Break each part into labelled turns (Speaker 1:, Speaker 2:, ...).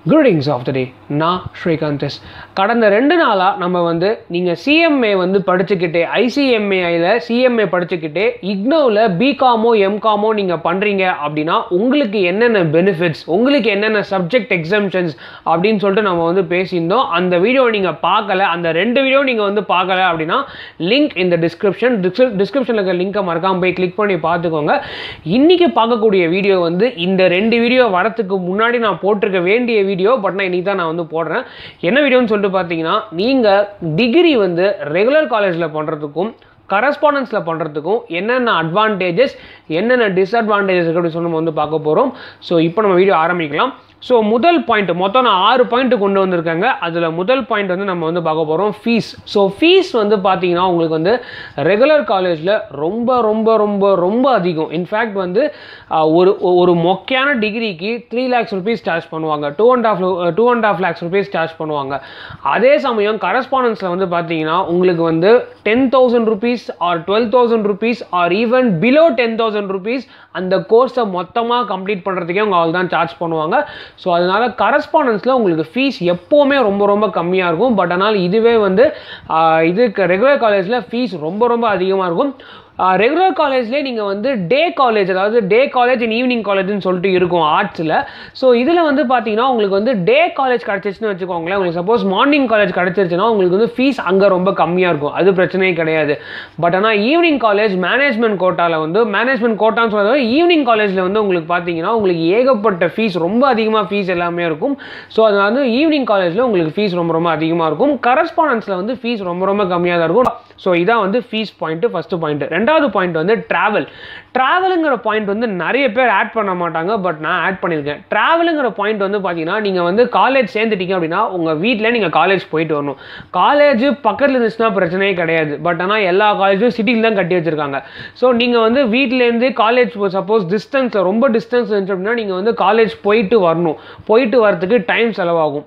Speaker 1: குரீடிங்ஸ் of the டே நான் ஸ்ரீகாந்த் கடந்த ரெண்டு நாளாக நம்ம வந்து நீங்கள் சிஎம்ஏ வந்து படிச்சுக்கிட்டே ஐசிஎம்ஏயில் சிஎம்ஏ படிச்சுக்கிட்டே இக்னோவில் பிகாமோ எம்காமோ நீங்கள் பண்ணுறீங்க அப்படின்னா உங்களுக்கு என்னென்ன பெனிஃபிட்ஸ் உங்களுக்கு என்னென்ன சப்ஜெக்ட் எக்ஸம்ஷன்ஸ் அப்படின்னு சொல்லிட்டு நம்ம வந்து பேசியிருந்தோம் அந்த வீடியோ நீங்கள் பார்க்கல அந்த ரெண்டு வீடியோ நீங்கள் வந்து பார்க்கல அப்படின்னா லிங்க் இந்த டிஸ்கிரிப்ஷன் டிஸ்கிரிப்ஷனில் இருக்க லிங்கை மறக்காம போய் கிளிக் பண்ணி பார்த்துக்கோங்க இன்றைக்கி பார்க்கக்கூடிய வீடியோ வந்து இந்த ரெண்டு வீடியோ வரத்துக்கு முன்னாடி நான் போட்டிருக்க வேண்டிய வீடியோ பட் நான் இன்றைக்கி தான் நான் வந்து போடுறேன் என்ன வீடியோன்னு சொல்லிட்டு பார்த்தீங்கன்னா நீங்கள் டிகிரி வந்து ரெகுலர் காலேஜில் பண்ணுறதுக்கும் கரஸ்பாண்டன்ஸில் பண்ணுறதுக்கும் என்னென்ன அட்வான்டேஜஸ் என்னென்ன டிஸ்அட்வான்டேஜஸ் இருக்குது அப்படின்னு சொல்லி நம்ம வந்து பார்க்க போகிறோம் ஸோ இப்போ நம்ம வீடியோ ஆரம்பிக்கலாம் ஸோ முதல் பாயிண்ட் மொத்தம் நான் ஆறு பாயிண்ட் கொண்டு வந்திருக்காங்க அதில் முதல் பாயிண்ட் வந்து நம்ம வந்து பார்க்க போகிறோம் ஃபீஸ் ஸோ ஃபீஸ் வந்து பார்த்தீங்கன்னா உங்களுக்கு வந்து ரெகுலர் காலேஜில் ரொம்ப ரொம்ப ரொம்ப ரொம்ப அதிகம் இன்ஃபேக்ட் வந்து ஆஹ், ஒரு ஒரு மொக்கையான டிகிரிக்கு த்ரீ லேக்ஸ் ருபீஸ் சார்ஜ் பண்ணுவாங்க two and half two and half lakhs rupees charge பண்ணுவாங்க அதே சமயம் கரஸ்பாண்டன்ஸில் வந்து பார்த்தீங்கன்னா உங்களுக்கு வந்து ten thousand rupees or twelve thousand rupees or even below ten thousand rupees அந்த கோர்ஸை மொத்தமாக கம்ப்ளீட் பண்ணுறதுக்கே அவங்க அவள் தான் சார்ஜ் பண்ணுவாங்க ஸோ அதனால் கரஸ்பாண்டன்ஸில் உங்களுக்கு ஃபீஸ் எப்போவுமே ரொம்ப ரொம்ப கம்மியாக இருக்கும் பட் ஆனால் இதுவே வந்து ஆஹ், இதுக்கு ரெகுலர் காலேஜில் ஃபீஸ் ரொம்ப ரொம்ப அதிகமாக இருக்கும் ரெகுலர் காலேஜ்லேயே நீங்கள் வந்து டே காலேஜ் அதாவது டே காலேஜ் அண்ட் ஈவினிங் காலேஜ்னு சொல்லிட்டு இருக்கும் ஆர்ட்ஸில் ஸோ இதில் வந்து பார்த்தீங்கன்னா உங்களுக்கு வந்து டே காலேஜ் கிடச்சிச்சுன்னு வச்சுக்கோங்களேன் உங்களுக்கு சப்போஸ் மார்னிங் காலேஜ் கிடச்சிருச்சுன்னா உங்களுக்கு வந்து ஃபீஸ் அங்கே ரொம்ப கம்மியாக இருக்கும் அது பிரச்சனையே கிடையாது பட் ஆனால் ஈவினிங் காலேஜ் மேனேஜ்மெண்ட் கோட்டாவில் வந்து மேனேஜ்மெண்ட் கோட்டான்னு சொல்கிறது ஈவினிங் காலேஜில் வந்து உங்களுக்கு பார்த்தீங்கன்னா உங்களுக்கு ஏகப்பட்ட ஃபீஸ் ரொம்ப அதிகமாக ஃபீஸ் எல்லாமே இருக்கும் ஸோ அது வந்து ஈவினிங் காலேஜில் உங்களுக்கு ஃபீஸ் ரொம்ப ரொம்ப அதிகமாக இருக்கும் கரஸ்பாண்டன்ஸில் வந்து ஃபீஸ் ரொம்ப ரொம்ப கம்மியாக தான் இருக்கும் ஸோ இதான் வந்து ஃபீஸ் பாயிண்ட்டு ஃபஸ்ட்டு பாயிண்ட் ரெண்டாவது பாயிண்ட் வந்து ட்ராவல் ட்ராவலுங்கிற பாயிண்ட் வந்து நிறைய பேர் ஆட் பண்ண மாட்டாங்க பட் நான் ஆட் பண்ணியிருக்கேன் ட்ராவலுங்கிற பாயிண்ட் வந்து பார்த்தீங்கன்னா நீங்கள் வந்து காலேஜ் சேர்ந்துட்டீங்க அப்படின்னா உங்கள் வீட்டில் நீங்கள் காலேஜ் போயிட்டு வரணும் காலேஜ் பக்கத்தில் இருந்துச்சுன்னா பிரச்சனையே கிடையாது பட் ஆனால் எல்லா காலேஜும் சிட்டியில் தான் கட்டி வச்சிருக்காங்க ஸோ நீங்கள் வந்து வீட்டிலேருந்து காலேஜ் சப்போஸ் டிஸ்டன்ஸில் ரொம்ப டிஸ்டன்ஸ் இருந்துச்சு அப்படின்னா நீங்கள் வந்து காலேஜ் போயிட்டு வரணும் போயிட்டு வரதுக்கு டைம் செலவாகும்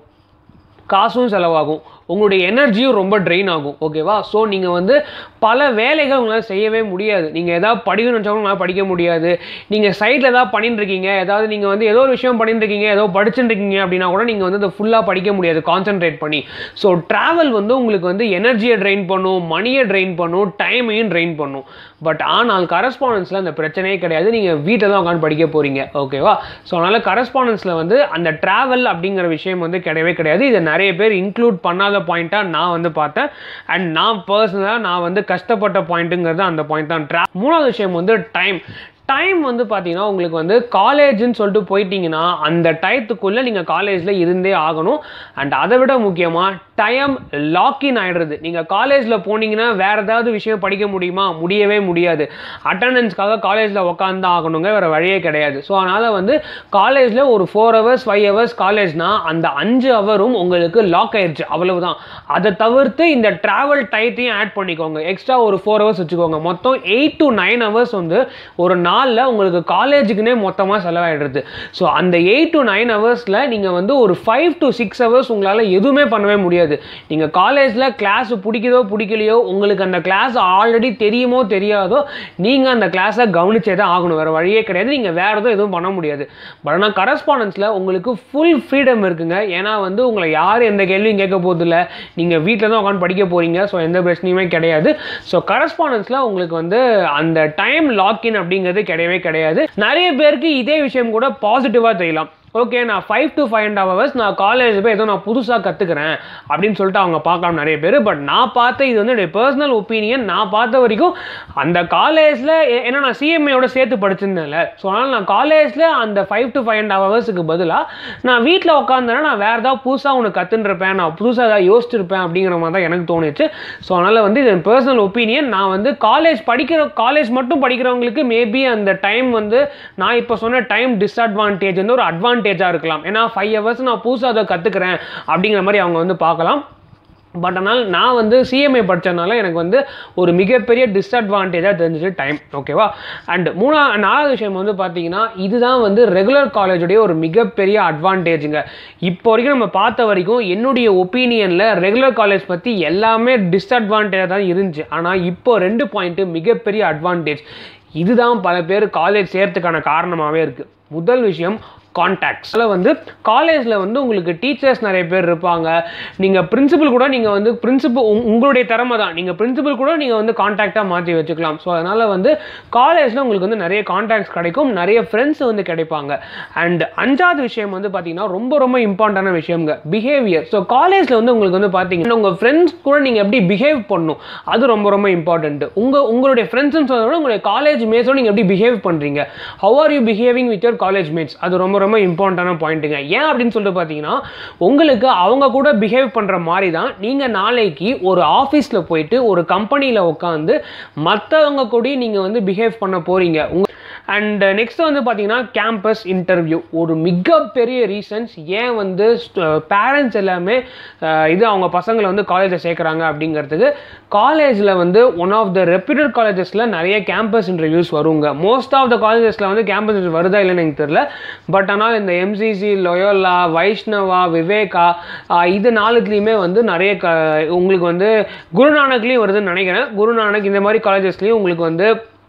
Speaker 1: காசும் செலவாகும் உங்களுடைய எனர்ஜியும் ரொம்ப ட்ரெயின் ஆகும் ஓகேவா ஸோ நீங்கள் வந்து பல வேலைகள் உங்களால் செய்யவே முடியாது நீங்கள் எதாவது படிக்கணும்னு நினச்சாலும் உங்களால் படிக்க முடியாது நீங்கள் சைடில் ஏதாவது பண்ணிட்டு இருக்கீங்க ஏதாவது நீங்கள் வந்து ஏதோ ஒரு விஷயம் பண்ணிட்டு இருக்கீங்க ஏதோ படிச்சுட்டு இருக்கீங்க அப்படின்னா கூட நீங்கள் வந்து அதை ஃபுல்லாக படிக்க முடியாது கான்சென்ட்ரேட் பண்ணி ஸோ ட்ராவல் வந்து உங்களுக்கு வந்து எனர்ஜியை ட்ரெயின் பண்ணும் மணியை ட்ரெயின் பண்ணும் டைமையும் ட்ரெயின் பண்ணும் பட் ஆனால் கரஸ்பாண்டன்ஸில் அந்த பிரச்சனையே கிடையாது நீங்கள் வீட்டில் தான் உட்காந்து படிக்க போகிறீங்க ஓகேவா ஸோ அதனால் கரஸ்பாண்டன்ஸில் வந்து அந்த ட்ராவல் அப்படிங்கிற விஷயம் வந்து கிடையவே கிடையாது இதை நிறைய பேர் இன்க்ளூட் பண்ணாத பாயிண்ட்டாக நான் வந்து பார்த்தேன் அண்ட் நான் பர்சனலாக நான் வந்து கஷ்டப்பட்ட பாயிண்ட்டுங்கிறது அந்த பாயிண்ட் தான் ட்ரா மூணாவது விஷயம் வந்து டைம் டைம் வந்து பார்த்தீங்கன்னா உங்களுக்கு வந்து காலேஜ்னு சொல்லிட்டு போயிட்டீங்கன்னா அந்த டயத்துக்குள்ளே நீங்கள் காலேஜில் இருந்தே ஆகணும் அண்ட் அதை விட முக்கியமாக டைம் லாக்இன் ஆகிடுறது நீங்கள் காலேஜில் போனீங்கன்னா வேறு ஏதாவது விஷயம் படிக்க முடியுமா முடியவே முடியாது அட்டண்டன்ஸ்க்காக காலேஜில் உட்காந்து ஆகணுங்க வேறு வழியே கிடையாது ஸோ அதனால் வந்து காலேஜில் ஒரு ஃபோர் ஹவர்ஸ் ஃபைவ் ஹவர்ஸ் காலேஜ்னா அந்த அஞ்சு ஹவரும் உங்களுக்கு லாக் ஆயிடுச்சு அவ்வளவுதான் அதை தவிர்த்து இந்த ட்ராவல் டயத்தையும் ஆட் பண்ணிக்கோங்க எக்ஸ்ட்ரா ஒரு ஃபோர் ஹவர்ஸ் வச்சுக்கோங்க மொத்தம் எயிட் டு நைன் ஹவர்ஸ் வந்து ஒரு நாளில் உங்களுக்கு காலேஜுக்குனே மொத்தமாக செலவாயிடுறது ஸோ அந்த எயிட் டு நைன் ஹவர்ஸில் நீங்கள் வந்து ஒரு ஃபைவ் டு சிக்ஸ் ஹவர்ஸ் உங்களால் எதுவுமே பண்ணவே முடியாது நீங்கள் காலேஜில் கிளாஸ் பிடிக்குதோ பிடிக்கலையோ உங்களுக்கு அந்த கிளாஸ் ஆல்ரெடி தெரியுமோ தெரியாதோ நீங்கள் அந்த கிளாஸை கவனிச்சே தான் ஆகணும் வேறு வழியே கிடையாது நீங்கள் வேறு எதுவும் எதுவும் பண்ண முடியாது பட் ஆனால் கரஸ்பாண்டன்ஸில் உங்களுக்கு ஃபுல் ஃப்ரீடம் இருக்குங்க ஏன்னா வந்து உங்களை யார் எந்த கேள்வியும் கேட்க போதில்ல நீங்கள் வீட்டில் தான் உட்காந்து படிக்க போகிறீங்க ஸோ எந்த பிரச்சனையுமே கிடையாது ஸோ கரஸ்பாண்டன்ஸில் உங்களுக்கு வந்து அந்த டைம் லாக்இன் அப்படிங்கிறது கிடையவே கிடையாது நிறைய பேருக்கு இதே விஷயம் கூட பாசிட்டிவாக தெரியலாம் ஓகே நான் five to five and hours நான் காலேஜ் போய் ஏதோ நான் புதுசாக கற்றுக்கிறேன் அப்படின்னு சொல்லிட்டு அவங்க பார்க்கலாம் நிறைய பேர் பட் நான் பார்த்த இது வந்து என்னுடைய பர்சனல் ஒப்பீனியன் நான் பார்த்த வரைக்கும் அந்த காலேஜில் ஏன்னா நான் சிஎம்ஏயோட சேர்த்து படிச்சிருந்தேன்ல ஸோ அதனால் நான் காலேஜில் அந்த ஃபைவ் டு ஃபைவ் அண்ட் ஹவர்ஸுக்கு பதிலாக நான் வீட்டில் உட்காந்தேன்னா நான் வேறு ஏதாவது புதுசாக ஒன்று கற்றுருப்பேன் நான் புதுசாக ஏதாவது யோசிச்சிருப்பேன் அப்படிங்கிற மாதிரி தான் எனக்கு தோணுச்சு ஸோ அதனால் வந்து இது பர்சனல் ஒப்பீனியன் நான் வந்து காலேஜ் படிக்கிற காலேஜ் மட்டும் படிக்கிறவங்களுக்கு மேபி அந்த டைம் வந்து நான் இப்போ சொன்ன டைம் டிஸ்அட்வான்டேஜ் வந்து ஒரு அட்வான்டேஜாக இருக்கலாம் ஏன்னா ஃபைவ் ஹவர்ஸ் நான் புதுசாக அதை கற்றுக்கிறேன் அப்படிங்கிற மாதிரி அவங்க வந்து பார்க்கலாம் பட் ஆனால் நான் வந்து சிஎம்ஏ படித்ததுனால எனக்கு வந்து ஒரு மிகப்பெரிய டிஸ்அட்வான்டேஜாக தெரிஞ்சிச்சு டைம் ஓகேவா அண்ட் மூணா நாலாவது விஷயம் வந்து பார்த்தீங்கன்னா இதுதான் வந்து ரெகுலர் காலேஜுடைய ஒரு மிகப்பெரிய அட்வான்டேஜுங்க இப்போ வரைக்கும் நம்ம பார்த்த வரைக்கும் என்னுடைய ஒப்பீனியனில் ரெகுலர் காலேஜ் பற்றி எல்லாமே டிஸ்அட்வான்டேஜாக தான் இருந்துச்சு ஆனால் இப்போ ரெண்டு பாயிண்ட்டு மிகப்பெரிய அட்வான்டேஜ் இதுதான் பல பேர் காலேஜ் சேர்த்துக்கான காரணமாகவே இருக்குது முதல் விஷயம் கான்டாக்ட்ஸ் அதில் வந்து காலேஜில் வந்து உங்களுக்கு டீச்சர்ஸ் நிறைய பேர் இருப்பாங்க நீங்கள் பிரின்சிபல் கூட நீங்கள் வந்து பிரின்சிபல் உங்களுடைய திறமை தான் நீங்கள் பிரின்சிபல் கூட நீங்கள் வந்து கான்டாக்டாக மாற்றி வச்சுக்கலாம் ஸோ அதனால் வந்து காலேஜில் உங்களுக்கு வந்து நிறைய கான்டாக்ட்ஸ் கிடைக்கும் நிறைய ஃப்ரெண்ட்ஸ் வந்து கிடைப்பாங்க அண்ட் அஞ்சாவது விஷயம் வந்து பார்த்தீங்கன்னா ரொம்ப ரொம்ப இம்பார்ட்டண்டான விஷயம்ங்க பிஹேவியர் ஸோ காலேஜில் வந்து உங்களுக்கு வந்து பார்த்தீங்கன்னா உங்கள் ஃப்ரெண்ட்ஸ் கூட நீங்கள் எப்படி பிஹேவ் பண்ணணும் அது ரொம்ப ரொம்ப இம்பார்ட்டன்ட் உங்கள் உங்களுடைய ஃப்ரெண்ட்ஸ்னு சொல்றத விட உங்களுடைய காலேஜ் மேட்ஸோட நீங்கள் எப்படி பிஹேவ் பண்ணுறீங்க how are you behaving with your college mates அது ரொம்ப ரொம்ப இம்பார்ட்டண்டான பாயிண்ட்டுங்க ஏன் அப்படின்னு சொல்லிட்டு பார்த்தீங்கன்னா உங்களுக்கு அவங்க கூட பிஹேவ் பண்ணுற மாதிரி தான் நீங்கள் நாளைக்கு ஒரு ஆஃபீஸில் போயிட்டு ஒரு கம்பெனியில் உட்காந்து மற்றவங்க கூட நீங்கள் வந்து பிஹேவ் பண்ண போகிறீங்க உங்க அண்ட் நெக்ஸ்ட் வந்து பார்த்தீங்கன்னா கேம்பஸ் இன்டர்வியூ ஒரு மிகப்பெரிய ரீசன்ஸ் ஏன் வந்து பேரண்ட்ஸ் எல்லாமே அஹ், இது அவங்க பசங்களை வந்து காலேஜில் சேர்க்குறாங்க அப்படிங்கிறதுக்கு காலேஜில் வந்து ஒன் ஆஃப் த ரெப்யூட்டட் காலேஜஸில் நிறைய கேம்பஸ் இன்டர்வியூஸ் வருங்க மோஸ்ட் ஆஃப் த காலேஜஸில் வந்து கேம்பஸ் இன்டர்வியூ வருதா இல்லைன்னு எனக்கு தெரியல பட் ஆனால் இந்த எம்சிசி லொயோலா வைஷ்ணவா விவேகா அஹ், இது நாலுத்துலேயுமே வந்து நிறைய க உங்களுக்கு வந்து குருநானக்லேயும் வருதுன்னு நினைக்கிறேன் குருநானக் இந்த மாதிரி காலேஜஸ்லேயும் உங்களுக்கு வந்து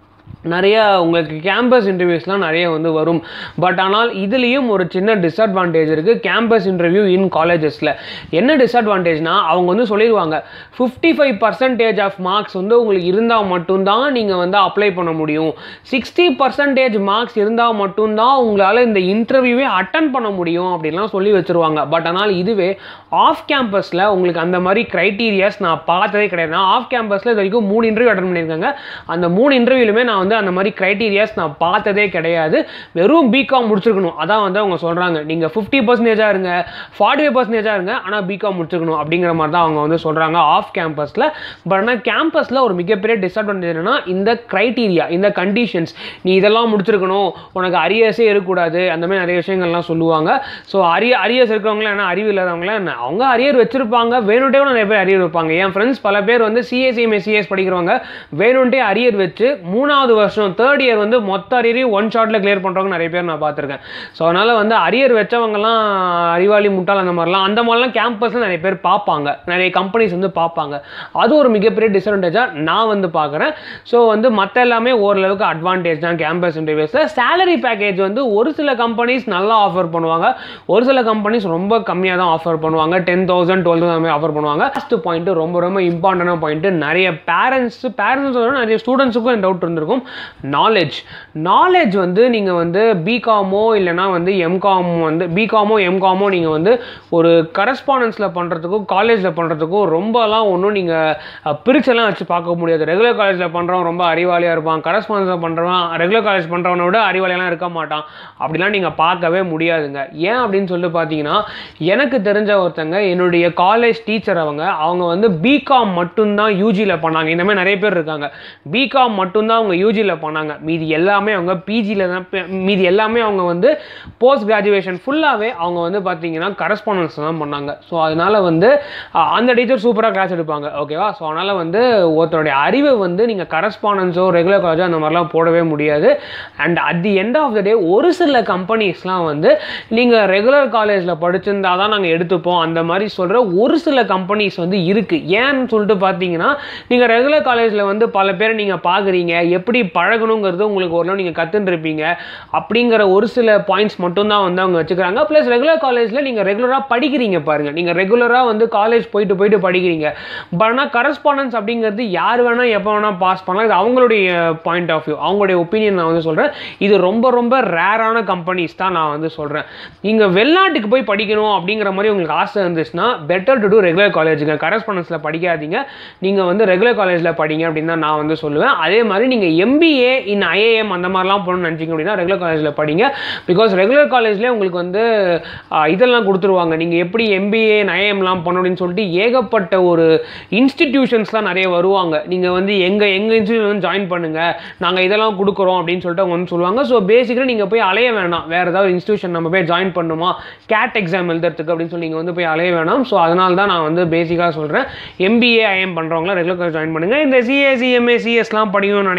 Speaker 1: நிறைய உங்களுக்கு கேம்பஸ் இன்டர்வியூஸ்லாம் நிறைய வந்து வரும் பட் ஆனால் இதுலேயும் ஒரு சின்ன டிஸ்அட்வான்டேஜ் இருக்குது கேம்பஸ் இன்டர்வியூ இன் காலேஜஸில் என்ன டிஸ்அட்வான்டேஜ்னா அவங்க வந்து சொல்லிடுவாங்க fifty five percentage of marks வந்து உங்களுக்கு இருந்தால் மட்டும்தான் நீங்கள் வந்து அப்ளை பண்ண முடியும் சிக்ஸ்டி பர்சன்டேஜ் மார்க்ஸ் இருந்தால் மட்டும்தான் உங்களால் இந்த இன்டர்வியூவே அட்டன் பண்ண முடியும் அப்படின்லாம் சொல்லி வச்சுருவாங்க பட் ஆனால் இதுவே ஆஃப் கேம்பஸில் உங்களுக்கு அந்த மாதிரி க்ரைட்டீரியாஸ் நான் பார்த்ததே கிடையாது நான் ஆஃப் கேம்பஸில் இது வரைக்கும் மூணு இன்டர்வியூ அட்டன் பண்ணியிருக்காங்க அந்த மூணு இன்டர்வியூலுமே நான் வந்து அந்த மாதிரி க்ரைட்டீரியாஸ் நான் பார்த்ததே கிடையாது வெறும் பிகாம் முடிச்சிருக்கணும் அதான் வந்து அவங்க சொல்கிறாங்க நீங்கள் ஃபிஃப்டி பர்சன்டேஜாக இருங்க ஃபார்ட்டி ஃபைவ் பர்சன்டேஜாக இருங்க ஆனால் பிகாம் முடிச்சிருக்கணும் அப்படிங்கிற மாதிரி தான் அவங்க வந்து சொல்கிறாங்க ஆஃப் கேம்பஸில் பட் ஆனால் கேம்பஸில் ஒரு மிகப்பெரிய டிஸ்அட்வான்டேஜ் என்னன்னா இந்த க்ரைட்டீரியா இந்த கண்டிஷன்ஸ் நீ இதெல்லாம் முடிச்சிருக்கணும் உனக்கு அரியர்ஸே இருக்கக்கூடாது அந்த மாதிரி நிறைய விஷயங்கள்லாம் சொல்லுவாங்க ஸோ அரிய அரியர்ஸ் இருக்கிறவங்களாம் என்ன அறிவு இல்லாதவங்களாம் என்ன அவங்க அரியர் வச்சிருப்பாங்க வேணுன்ட்டே கூட நிறைய பேர் அரியர் வைப்பாங்க என் ஃப்ரெண்ட்ஸ் பல பேர் வந்து சிஎஸ்சிஎம்ஏ சிஎஸ் படிக்கிறவங்க வேணுன்ட்டே அரியர் வச்சு மூணாவது வருஷம் தேர்ட் இயர் வந்து மொத்த அரியரையும் ஒன் ஷாட்டில் கிளியர் பண்ணுறவங்க நிறைய பேர் நான் பார்த்துருக்கேன் ஸோ அதனால் வந்து அரியர் வச்சவங்கலாம் அறிவாளி முட்டாள் அந்த மாதிரிலாம் அந்த மாதிரிலாம் கேம்பஸில் நிறைய பேர் பார்ப்பாங்க நிறைய கம்பெனிஸ் வந்து பார்ப்பாங்க அது ஒரு மிகப்பெரிய டிஸ்அட்வான்டேஜாக நான் வந்து பார்க்குறேன் ஸோ வந்து மற்ற எல்லாமே ஓரளவுக்கு அட்வான்டேஜ் தான் கேம்பஸ் இன்டர்வியூஸில் சேலரி பேக்கேஜ் வந்து ஒரு சில கம்பெனிஸ் நல்லா ஆஃபர் பண்ணுவாங்க ஒரு சில கம்பெனிஸ் ரொம்ப கம்மியாக தான் ஆஃபர் பண்ணுவாங்க ten thousand twelve thousand offer பண்ணுவாங்க ஃபஸ்ட் பாயிண்ட் ரொம்ப ரொம்ப இம்பார்ட்டண்டான பாயிண்ட் நிறைய பேரண்ட்ஸ் பேரண்ட்ஸ் நிறைய ஸ்டூடெண்ட்ஸுக்கும் டவுட் இருந்திருக்கும் நாலேஜ் நாலேஜ் வந்து நீங்கள் வந்து பிகாமோ இல்லைனா வந்து எம்காம் வந்து பிகாமோ எம்காமோ நீங்கள் வந்து ஒரு கரஸ்பாண்டன்ஸில் பண்ணுறதுக்கும் காலேஜில் பண்ணுறதுக்கும் ரொம்பலாம் ஒன்றும் நீங்கள் பிரிச்செல்லாம் வச்சு பார்க்க முடியாது ரெகுலர் காலேஜில் பண்ணுறவன் ரொம்ப அறிவாளியாக இருப்பான் கரஸ்பாண்டன்ஸில் பண்ணுறவன் ரெகுலர் காலேஜ் பண்ணுறவனை விட அறிவாளியெல்லாம் இருக்க மாட்டான் அப்படிலாம் நீங்கள் பார்க்கவே முடியாதுங்க ஏன் அப்படின்னு சொல்லிட்டு பார்த்தீங்கன்னா எனக்கு தெரிஞ்ச ஒருத்தங்க என்னுடைய காலேஜ் டீச்சர் அவங்க அவங்க வந்து பிகாம் மட்டும்தான் யூஜியில் பண்ணாங்க இந்த மாதிரி நிறைய பேர் இருக்காங்க பிகாம் மட்டும்தான் அவங்க யூஜியில் பண்ணாங்க மீதி எல்லாமே அவங்க பிஜியில் தான் ப- மீதி எல்லாமே அவங்க வந்து போஸ்ட் கிராஜுவேஷன் ஃபுல்லாகவே அவங்க வந்து பார்த்தீங்கன்னா கரஸ்பாண்டன்ஸ் தான் பண்ணாங்க ஸோ அதனால வந்து அஹ், அந்த டீச்சர் சூப்பராக கிளாஸ் எடுப்பாங்க ஓகேவா ஸோ அதனால் வந்து ஒருத்தருடைய அறிவை வந்து நீங்கள் கரஸ்பாண்டன்ஸோ ரெகுலர் காலேஜோ அந்த மாதிரிலாம் போடவே முடியாது and at the end of the day ஒரு சில கம்பெனிஸ்லாம் வந்து நீங்கள் ரெகுலர் காலேஜில் படிச்சிருந்தா தான் நாங்கள் எடுத்துப்போம் அந்த மாதிரி சொல்கிற ஒரு சில கம்பெனிஸ் வந்து இருக்குது ஏன்னு சொல்லிட்டு பார்த்தீங்கன்னா நீங்கள் ரெகுலர் காலேஜில் வந்து பல பேரை நீங்கள் பார்க்குறீங்க எப்படி பழகணுங்கிறது உங்களுக்கு ஓரளவு நீங்கள் கற்றுருப்பீங்க அப்படிங்கிற ஒரு சில பாயிண்ட்ஸ் மட்டும்தான் வந்து அவங்க வச்சுக்கிறாங்க ப்ளஸ் ரெகுலர் காலேஜில் நீங்கள் ரெகுலராக படிக்கிறீங்க பாருங்கள் நீங்கள் ரெகுலராக வந்து காலேஜ் போயிட்டு போயிட்டு படிக்கிறீங்க பட் ஆனால் கரஸ்பாண்டன்ஸ் அப்படிங்கிறது யார் வேணால் எப்போ வேணால் பாஸ் பண்ணலாம் இது அவங்களுடைய பாயிண்ட் ஆஃப் வியூ அவங்களுடைய ஒப்பீனியன் நான் வந்து சொல்கிறேன் இது ரொம்ப ரொம்ப ரேரான கம்பெனிஸ் தான் நான் வந்து சொல்கிறேன் நீங்கள் வெளிநாட்டுக்கு போய் படிக்கணும் அப்படிங்கிற மாதிரி உங்களுக்கு ஆசை இருந்துச்சுன்னா பெட்டர் டு டூ ரெகுலர் காலேஜுங்க கரஸ்பாண்டன்ஸில் படிக்காதீங்க நீங்கள் வந்து ரெகுலர் காலேஜில் படிங்க அப்படின்னு தான் நான் வந்து சொல்லுவேன் அதே மாதிரி நீங்கள் எம்பிஏ இன் ஐஏஎம் அந்த மாதிரிலாம் போகணும்னு நினச்சிங்க அப்படின்னா ரெகுலர் காலேஜில் படிங்க பிகாஸ் ரெகுலர் காலேஜ்லேயே உங்களுக்கு வந்து ஆஹ், இதெல்லாம் கொடுத்துருவாங்க நீங்கள் எப்படி எம்பிஏ ஐஏஎம்லாம் பண்ணணும் அப்படின்னு சொல்லிட்டு ஏகப்பட்ட ஒரு இன்ஸ்டிடியூஷன்ஸ்லாம் நிறைய வருவாங்க நீங்கள் வந்து எங்கள் எங்கள் இன்ஸ்டியூஷன் வந்து ஜாயின் பண்ணுங்கள் நாங்கள் இதெல்லாம் கொடுக்குறோம் அப்படின்னு சொல்லிட்டு அவங்க வந்து சொல்லுவாங்க ஸோ பேசிக்கலி நீங்கள் போய் அலைய வேணாம் வேறு ஏதாவது இன்ஸ்டியூஷன் நம்ம போய் ஜாயின் பண்ணுமா கேட் எக்ஸாம் எழுதுறதுக்கு அப்படின்னு சொல்லி நீங்கள் வந்து போய் அலைய வேணாம் ஸோ அதனால தான் நான் வந்து பேசிக்காக சொல்கிறேன் எம்பிஏ ஐஎம் பண்ணுறவங்களாம் ரெகுலர் காலேஜ் ஜாயின் பண்ணுங்கள் இந்த சிஏ சிஎம்ஏ சிஎஸ்லாம் படிக்கணும்னு நினைக்கிறேன்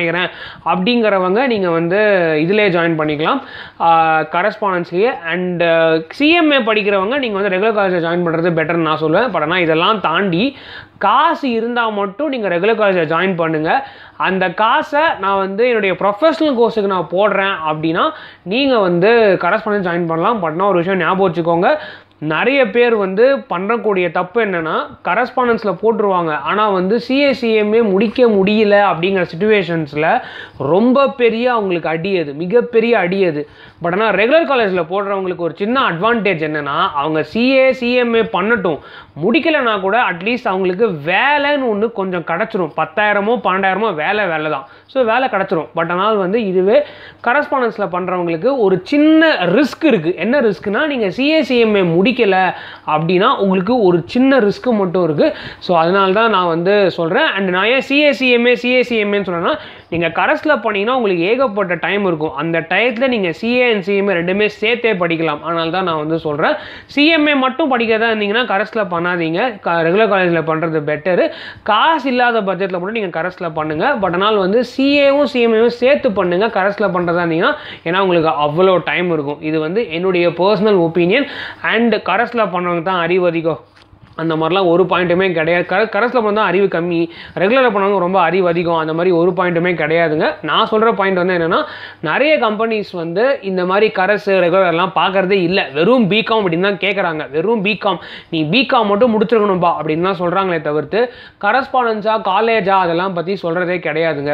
Speaker 1: அப்படிங்கிறவங்க நீங்கள் வந்து இதிலே ஜாயின் பண்ணிக்கலாம் கரஸ்பாண்டன்ஸ்லேயே அண்ட் சிஎம்ஏ படிக்கிறவங்க நீங்கள் வந்து ரெகுலர் காலேஜில் ஜாயின் பண்ணுறது பெட்டர்னு நான் சொல்லுவேன் பட் ஆனால் இதெல்லாம் தாண்டி காசு இருந்தால் மட்டும் நீங்கள் ரெகுலர் காலேஜில் ஜாயின் பண்ணுங்கள் அந்த காசை நான் வந்து என்னுடைய ப்ரொஃபஷனல் கோர்ஸுக்கு நான் போடுறேன் அப்படின்னா நீங்கள் வந்து கரஸ்பாண்டன்ஸ் ஜாயின் பண்ணலாம் பட் நான் ஒரு விஷயம் ஞாபகம் வச்சுக்கோங்க நிறைய பேர் வந்து பண்ணக்கூடிய தப்பு என்னென்னா கரஸ்பாண்டன்ஸில் போட்டுருவாங்க ஆனால் வந்து சிஏசிஎம்ஏ முடிக்க முடியல அப்படிங்கிற சுச்சுவேஷன்ஸில் ரொம்ப பெரிய அவங்களுக்கு அடியது மிகப்பெரிய அடியது பட் ஆனால் ரெகுலர் காலேஜில் போடுறவங்களுக்கு ஒரு சின்ன அட்வான்டேஜ் என்னென்னா அவங்க சிஏ சிஎம்ஏ பண்ணட்டும் முடிக்கலைன்னா கூட அட்லீஸ்ட் அவங்களுக்கு வேலைன்னு ஒன்று கொஞ்சம் கிடச்சிரும் பத்தாயிரமோ பன்னெண்டாயிரமோ வேலை வேலை தான் ஸோ வேலை கிடச்சிரும் பட் ஆனால் வந்து இதுவே கரஸ்பாண்டன்ஸில் பண்ணுறவங்களுக்கு ஒரு சின்ன ரிஸ்க் இருக்குது என்ன ரிஸ்க்னா நீங்கள் சிஏசிஎம்ஏ முடிக்கலை அப்படின்னா உங்களுக்கு ஒரு சின்ன ரிஸ்க்கு மட்டும் இருக்குது ஸோ அதனால தான் நான் வந்து சொல்கிறேன் அண்ட் நான் ஏன் சிஏசிஎம்ஏ சிஏசிஎம்ஏன்னு சொல்கிறேன்னா நீங்கள் கரஸில் பண்ணிங்கன்னா உங்களுக்கு ஏகப்பட்ட டைம் இருக்கும் அந்த டயத்தில் நீங்கள் சிஏ அண்ட் சிஎம்ஏ ரெண்டுமே சேர்த்தே படிக்கலாம் அதனால தான் நான் வந்து சொல்கிறேன் சிஎம்ஏ மட்டும் படிக்கிறதா இருந்தீங்கன்னா கரஸில் பண்ணாதீங்க ரெகுலர் காலேஜில் பண்ணுறது பெட்டரு காசு இல்லாத பட்ஜெட்டில் மட்டும் நீங்கள் கரஸில் பண்ணுங்கள் பட் ஆனால் வந்து சிஏவும் சிஎம்ஏவும் சேர்த்து பண்ணுங்கள் கரஸில் பண்ணுறதா இருந்தீங்கன்னா ஏன்னா உங்களுக்கு அவ்வளோ டைம் இருக்கும் இது வந்து என்னுடைய பர்சனல் ஒப்பீனியன் அண்ட் கரஸில் பண்ணுறவங்க தான் அறிவு அதிகம் அந்த மாதிரிலாம் ஒரு பாயிண்ட்டுமே கிடையாது கர கரஸில் பண்ணால் தான் அறிவு கம்மி ரெகுலரில் பண்ணவங்க ரொம்ப அறிவு அதிகம் அந்த மாதிரி ஒரு பாயிண்ட்டுமே கிடையாதுங்க நான் சொல்கிற பாயிண்ட் வந்து என்னென்னா நிறைய கம்பெனிஸ் வந்து இந்த மாதிரி கரஸ் ரெகுலர்லாம் பார்க்குறதே இல்லை வெறும் பிகாம் அப்படின்னு தான் கேட்குறாங்க வெறும் பிகாம் நீ பிகாம் மட்டும் முடிச்சிருக்கணும்பா அப்படின்னு தான் சொல்கிறாங்களே தவிர்த்து கரஸ்பாண்டன்ஸாக காலேஜா அதெல்லாம் பற்றி சொல்கிறதே கிடையாதுங்க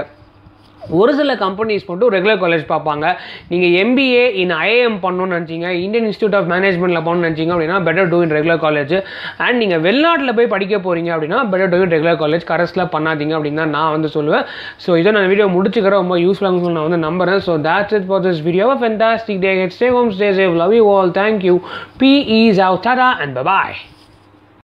Speaker 1: ஒரு சில கம்பெனிஸ் மட்டும் ரெகுலர் காலேஜ் பார்ப்பாங்க நீங்கள் எம்பிஏ இன் ஐஏஎம் பண்ணணும்னு நினச்சிங்க இந்தியன் இன்ஸ்டியூட் ஆஃப் மேனேஜ்மெண்ட்டில் பண்ணணும்னு நினச்சிங்க அப்படின்னா better do in regular college and நீங்கள் வெளிநாட்டில் போய் படிக்க போகிறீங்க அப்படின்னா better do in regular college கரஸில் பண்ணாதீங்க அப்படின்னு தான் நான் வந்து சொல்லுவேன் ஸோ இதை நான் வீடியோ முடிச்சுக்கிறேன் ரொம்ப யூஸ்ஃபுல்லாக நான் வந்து நம்புறேன் so that's it for this video a fantastic day stay home stay safe love you all thank you p is out tada and bye bye